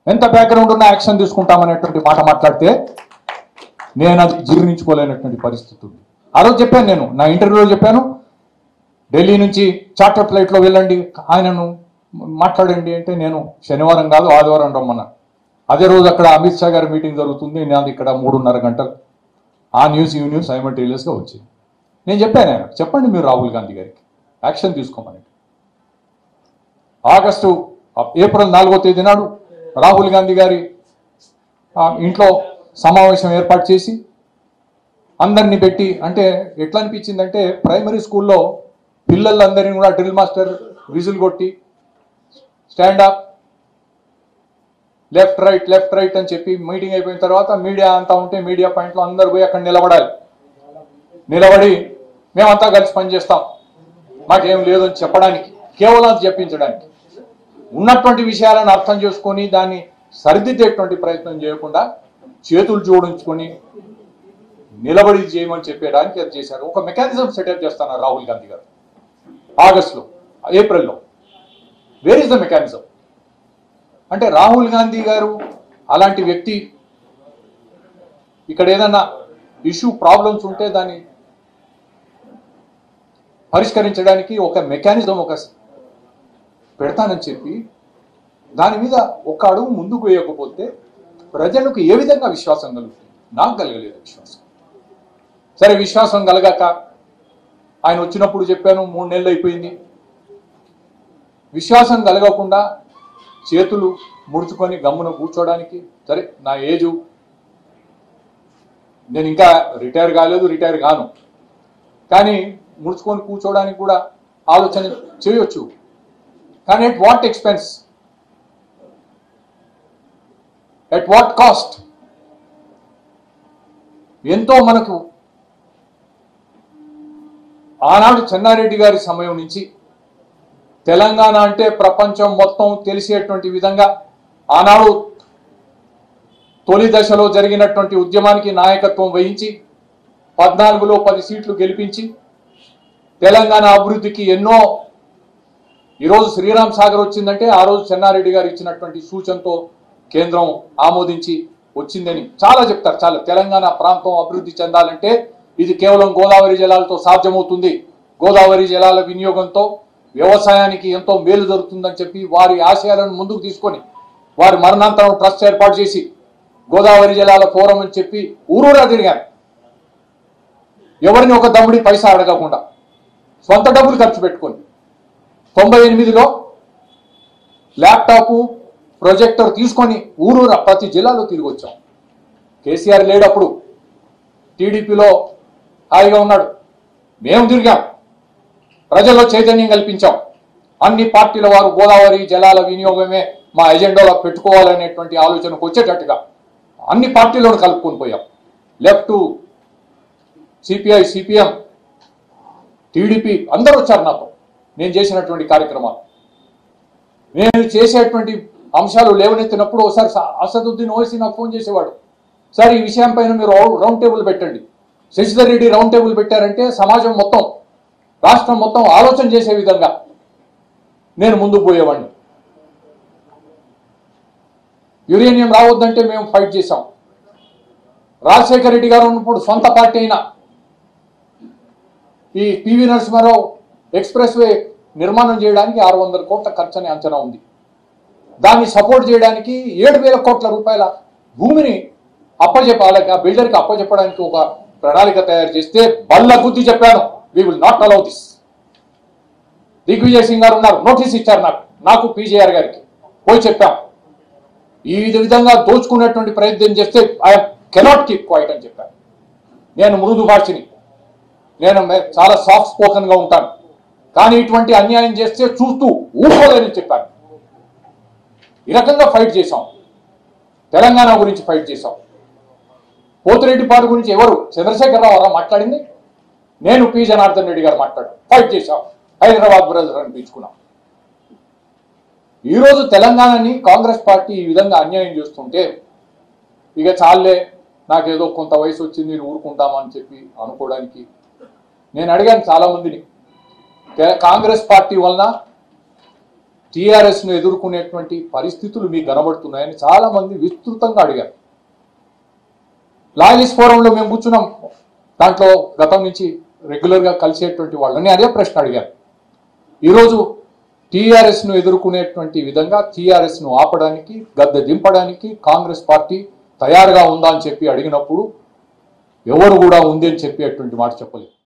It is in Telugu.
ఎంత బ్యాక్గ్రౌండ్ ఉన్న యాక్షన్ తీసుకుంటామనేటువంటి మాట మాట్లాడితే నేను అది జీర్ణించుకోలేనటువంటి పరిస్థితి ఉంది ఆ రోజు చెప్పాను నేను నా ఇంటర్వ్యూలో చెప్పాను ఢిల్లీ నుంచి చార్టర్ ఫ్లైట్లో వెళ్ళండి ఆయనను మాట్లాడండి అంటే నేను శనివారం కాదు ఆదివారం రమ్మన్నా అదే రోజు అక్కడ అమిత్ షా గారి మీటింగ్ జరుగుతుంది నాది ఇక్కడ మూడున్నర గంటలు ఆ న్యూస్ ఈ న్యూస్ సైమల్టేనియస్గా వచ్చింది నేను చెప్పాను ఆయన చెప్పండి మీరు రాహుల్ గాంధీ గారికి యాక్షన్ తీసుకోమని ఆగస్టు ఏప్రిల్ నాలుగో తేదీ నాడు రాహుల్ గాంధీ గారి ఆ, ఇంట్లో సమావేశం ఏర్పాటు చేసి అందరినీ పెట్టి అంటే ఎట్లా అనిపించిందంటే ప్రైమరీ స్కూల్లో పిల్లలందరినీ కూడా డ్రిల్ మాస్టర్ విజిల్ కొట్టి stand up left right left right అని చెప్పి మీటింగ్ అయిపోయిన తర్వాత మీడియా అంతా ఉంటే మీడియా పాయింట్లో అందరు పోయి అక్కడ నిలబడాలి నిలబడి మేమంతా కలిసి పనిచేస్తాం మాకేం లేదని చెప్పడానికి కేవలం అది చెప్పించడానికి ఉన్నటువంటి విషయాలను అర్థం చేసుకొని దాన్ని సరిదిద్దేటువంటి ప్రయత్నం చేయకుండా చేతులు జోడించుకొని నిలబడి చేయమని చెప్పేయడానికి అది చేశారు ఒక మెకానిజం సెటప్ చేస్తున్నారు రాహుల్ గాంధీ గారు ఆగస్టులో ఏప్రిల్లో వేర్ ఇస్ ద మెకానిజం అంటే రాహుల్ గాంధీ గారు అలాంటి వ్యక్తి ఇక్కడ ఏదన్నా ఇష్యూ ప్రాబ్లమ్స్ ఉంటే దాన్ని పరిష్కరించడానికి ఒక మెకానిజం ఒక పెడతానని చెప్పి దాని మీద ఒక అడుగు ముందుకు వేయకపోతే ప్రజలకు ఏ విధంగా విశ్వాసం కలుగుతుంది నాకు కలగలేదు విశ్వాసం సరే విశ్వాసం కలగాక ఆయన వచ్చినప్పుడు చెప్పాను మూడు నెలలు అయిపోయింది విశ్వాసం కలగకుండా చేతులు ముడుచుకొని గమ్మున కూర్చోడానికి సరే నా ఏజు నేను ఇంకా రిటైర్ కాలేదు రిటైర్ కాను కానీ ముడుచుకొని కూర్చోవడానికి కూడా ఆలోచన చేయొచ్చు కానీ at what expense at what cost ఎంతో మనకు ఆనాడు చెన్నారెడ్డి గారి సమయం నుంచి తెలంగాణ అంటే ప్రపంచం మొత్తం తెలిసేటువంటి విధంగా ఆనాడు తొలి దశలో జరిగినటువంటి ఉద్యమానికి నాయకత్వం వహించి పద్నాలుగులో పది సీట్లు గెలిపించి తెలంగాణ అభివృద్ధికి ఎన్నో ఈరోజు శ్రీరామ్ సాగర్ వచ్చిందంటే ఆ రోజు చెన్నారెడ్డి గారు ఇచ్చినటువంటి సూచనతో కేంద్రం ఆమోదించి వచ్చిందని చాలా చెప్తారు చాలా తెలంగాణ ప్రాంతం అభివృద్ధి చెందాలంటే ఇది కేవలం గోదావరి జలాలతో సాధ్యమవుతుంది గోదావరి జలాల వినియోగంతో వ్యవసాయానికి ఎంతో మేలు జరుగుతుందని చెప్పి వారి ఆశయాలను ముందుకు తీసుకొని వారి మరణాంతరం ట్రస్ట్ ఏర్పాటు చేసి గోదావరి జలాల ఫోరం అని చెప్పి ఊరూరా తిరిగాను ఎవరిని ఒక దమ్ముడి పైసా అడగకుండా సొంత డబ్బులు ఖర్చు పెట్టుకొని తొంభై ఎనిమిదిలో ల్యాప్టాప్ ప్రొజెక్టర్ తీసుకొని ఊరూరా ప్రతి జిల్లాలో తిరిగి వచ్చాం కేసీఆర్ లేడప్పుడు టీడీపీలో హాయిగా ఉన్నాడు మేము తిరిగాం ప్రజల్లో చైతన్యం కల్పించాం అన్ని పార్టీల వారు గోదావరి జలాల వినియోగమే మా ఎజెండాలో పెట్టుకోవాలనేటువంటి ఆలోచనకు వచ్చేటట్టుగా అన్ని పార్టీలను కలుపుకొని పోయాం లెఫ్ట్ సిపిఐ సిపిఎం టీడీపీ అందరూ వచ్చారు నాతో నేను చేసినటువంటి కార్యక్రమాలు నేను చేసేటువంటి అంశాలు లేవనెత్తినప్పుడు ఒకసారి స- అసదుద్దీన్ ఓవైసీ నాకు ఫోన్ చేసేవాడు సార్ ఈ విషయం పైన మీరు రౌ- రౌండ్ టేబుల్ పెట్టండి శశిధర్ రెడ్డి రౌండ్ టేబుల్ పెట్టారంటే సమాజం మొత్తం రాష్ట్రం మొత్తం ఆలోచన చేసే విధంగా నేను ముందుకు పోయేవాడిని యురేనియం రావద్దంటే మేము ఫైట్ చేశాం రాజశేఖర రెడ్డి గారు ఉన్నప్పుడు సొంత పార్టీ అయినా ఈ పివి నరసింహారావు ఎక్స్ప్రెస్ వే నిర్మాణం చేయడానికి ఆరు వందల కోట్ల ఖర్చు అనే అంచనా ఉంది దాన్ని సపోర్ట్ చేయడానికి ఏడు వేల కోట్ల రూపాయల భూమిని అప్పచెప్పాలి ఆ బిల్డర్కి అప్పచెప్పడానికి ఒక ప్రణాళిక తయారు చేస్తే బల్ల బుద్ధి చెప్పాను we will not allow this Digvijay Singh గారు ఉన్నారు నోటీస్ ఇచ్చారు నాకు నాకు పీజేఆర్ గారికి పోయి చెప్పాం ఈ విధంగా దోచుకునేటువంటి ప్రయత్నం చేస్తే ఐ కెనాట్ కీప్ క్వైట్ అని చెప్పాను నేను మృదు భాషని నేను మే- చాలా సాఫ్ట్ స్పోకన్ గా ఉంటాను కానీ ఇటువంటి అన్యాయం చేస్తే చూస్తూ ఊరుకోలేని చెప్పాను ఈ రకంగా ఫైట్ చేశాం తెలంగాణ గురించి ఫైట్ చేశాం పోతిరెడ్డి పాడు గురించి ఎవరు చంద్రశేఖరరావు గారు మాట్లాడింది నేను పి జనార్దన్ రెడ్డి గారు మాట్లాడు ఫైట్ చేశాం హైదరాబాద్ బ్రదర్ అనిపించుకున్నాం ఈరోజు తెలంగాణని కాంగ్రెస్ పార్టీ ఈ విధంగా అన్యాయం చేస్తుంటే ఇక చాలే నాకేదో కొంత వయసు వచ్చింది నేను ఊరుకుంటామని చెప్పి అనుకోవడానికి నేను అడిగాను చాలా మందిని తే- కాంగ్రెస్ పార్టీ వలన టీఆర్ఎస్ ను ఎదుర్కొనేటువంటి పరిస్థితులు మీకు కనబడుతున్నాయని చాలా మంది విస్తృతంగా అడిగారు లాయలిస్ ఫోరంలో మేము కూర్చున్నాం దాంట్లో గతం నుంచి రెగ్యులర్ గా కలిసేటువంటి వాళ్ళని అదే ప్రశ్న అడిగారు ఈరోజు టీఆర్ఎస్ ను ఎదుర్కొనేటువంటి విధంగా టీఆర్ఎస్ ను ఆపడానికి గద్దె దింపడానికి కాంగ్రెస్ పార్టీ తయారుగా ఉందా అని చెప్పి అడిగినప్పుడు ఎవరు కూడా ఉంది అని చెప్పేటువంటి మాట చెప్పలేదు